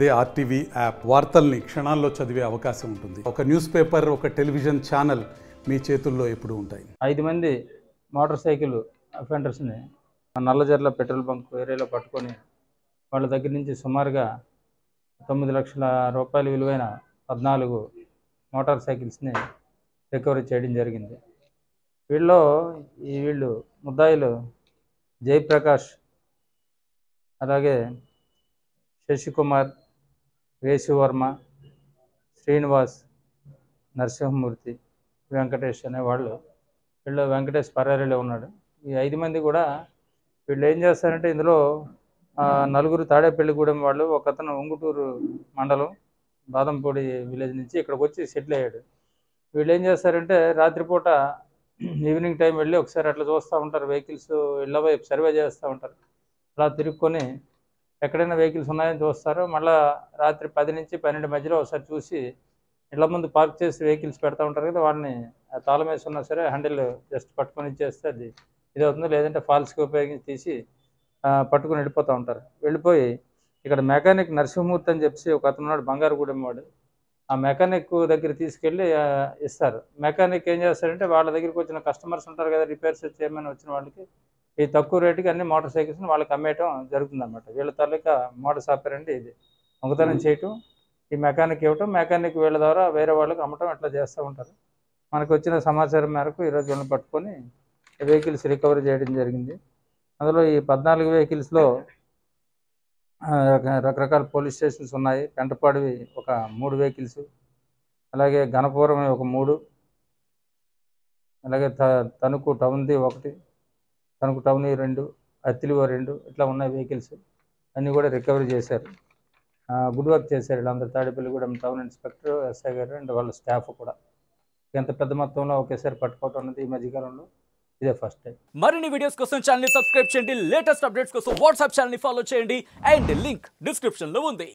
అదే RTV app వార్తల్ని క్షణాల్లో చదివే అవకాశం ఉంటుంది ఒక న్యూస్ పేపర్ ఒక టెలివిజన్ ఛానల్ మీ చేతుల్లో ఎప్పుడూ ఉంటాయి ఐదు మంది మోటార్ సైకిల్ అఫెండర్స్ని నల్లజర్ల పెట్రోల్ బంక్ ఏరియాలో పట్టుకొని వాళ్ళ దగ్గర నుంచి సుమారుగా తొమ్మిది లక్షల రూపాయల విలువైన పద్నాలుగు మోటార్ సైకిల్స్ని రికవరీ చేయడం జరిగింది వీళ్ళలో ఈ వీళ్ళు ముద్దాయిలు జయప్రకాష్ అలాగే శశికుమార్ వేసువర్మ శ్రీనివాస్ నరసింహమూర్తి వెంకటేష్ అనే వాళ్ళు వీళ్ళు వెంకటేష్ పరారీలో ఉన్నాడు ఈ ఐదు మంది కూడా వీళ్ళు ఏం చేస్తారంటే ఇందులో ఆ, నలుగురు తాడేపల్లిగూడెం వాళ్ళు ఒక అతను ఉంగుటూరు మండలం బాదంపూడి విలేజ్ నుంచి ఇక్కడికి వచ్చి సెటిల్ అయ్యాడు వీళ్ళు ఏం చేస్తారంటే రాత్రిపూట ఈవినింగ్ టైం వెళ్ళి ఒకసారి అట్లా చూస్తూ ఉంటారు వెహికల్స్ ఇళ్ళ వైపు సర్వే చేస్తూ ఉంటారు అలా తిరుక్కొని ఎక్కడైనా వెహికల్స్ ఉన్నాయని చూస్తారు మళ్ళీ రాత్రి పది నుంచి పన్నెండు మధ్యలో ఒకసారి చూసి ఇళ్ళ ముందు పార్క్ చేసి వెహికల్స్ పెడతా ఉంటారు కదా వాళ్ళని ఆ తాళం వేసి ఉన్నా సరే హ్యాండిల్ జస్ట్ పట్టుకొని ఇచ్చేస్తే అది ఇది అవుతుంది లేదంటే ఫాల్స్కి ఉపయోగించి తీసి ఆ, పట్టుకొని వెళ్ళిపోతూ ఉంటారు వెళ్ళిపోయి ఇక్కడ మెకానిక్ నరసింహమూర్తి అని చెప్పి ఒక అతను ఉన్నాడు బంగారుగూడెం వాడు ఆ మెకానిక్ దగ్గర తీసుకెళ్ళి ఆ, ఇస్తారు మెకానిక్ ఏం చేస్తారంటే వాళ్ళ దగ్గరికి వచ్చిన కస్టమర్స్ ఉంటారు కదా రిపేర్స్ చేయమని వచ్చిన వాళ్ళకి ఈ తక్కువ రేటుకి అన్ని మోటార్ సైకిల్స్ని వాళ్ళకి అమ్మేయటం జరుగుతుంది అనమాట వీళ్ళ తాలూకా మోటార్ సాఫ్ట్వేర్ అంటే ఇది దొంగతనం చేయటం ఈ మెకానిక్ ఇవ్వటం మెకానిక్ వీళ్ళ ద్వారా వేరే వాళ్ళకి అమ్మటం ఇట్లా చేస్తూ ఉంటారు మనకు వచ్చిన సమాచారం మేరకు ఈరోజు వీళ్ళని పట్టుకొని వెహికల్స్ రికవరీ చేయడం జరిగింది అందులో ఈ పద్నాలుగు వెహికల్స్లో రకరకాల పోలీస్ స్టేషన్స్ ఉన్నాయి పెంటపాడివి ఒక మూడు వెహికల్స్ అలాగే గణపురం ఒక మూడు అలాగే త తణుకు టౌన్ది ఒకటి తణుకు టౌన్ రెండు అత్తిలివో రెండు ఇట్లా ఉన్నాయి వెహికల్స్ అన్నీ కూడా రికవరీ చేశారు ఆ, గుడ్ వర్క్ చేశారు వీళ్ళందరూ తాడేపల్లిగూడెం టౌన్ ఇన్స్పెక్టర్ ఎస్ఐ గారు అండ్ వాళ్ళ స్టాఫ్ కూడా ఎంత పెద్ద మొత్తంలో ఒకేసారి పట్టుకోవటం అన్నది ఈ మధ్యకాలంలో ఇదే ఫస్ట్ టైం మరిన్ని వీడియోస్ కోసం ఛానల్ ని సబ్స్క్రైబ్ చేయండి లేటెస్ట్ అప్డేట్స్ కోసం వాట్సాప్ ఛానల్ ని ఫాలో చేయండి అండ్ లింక్ డిస్క్రిప్షన్ లో ఉంది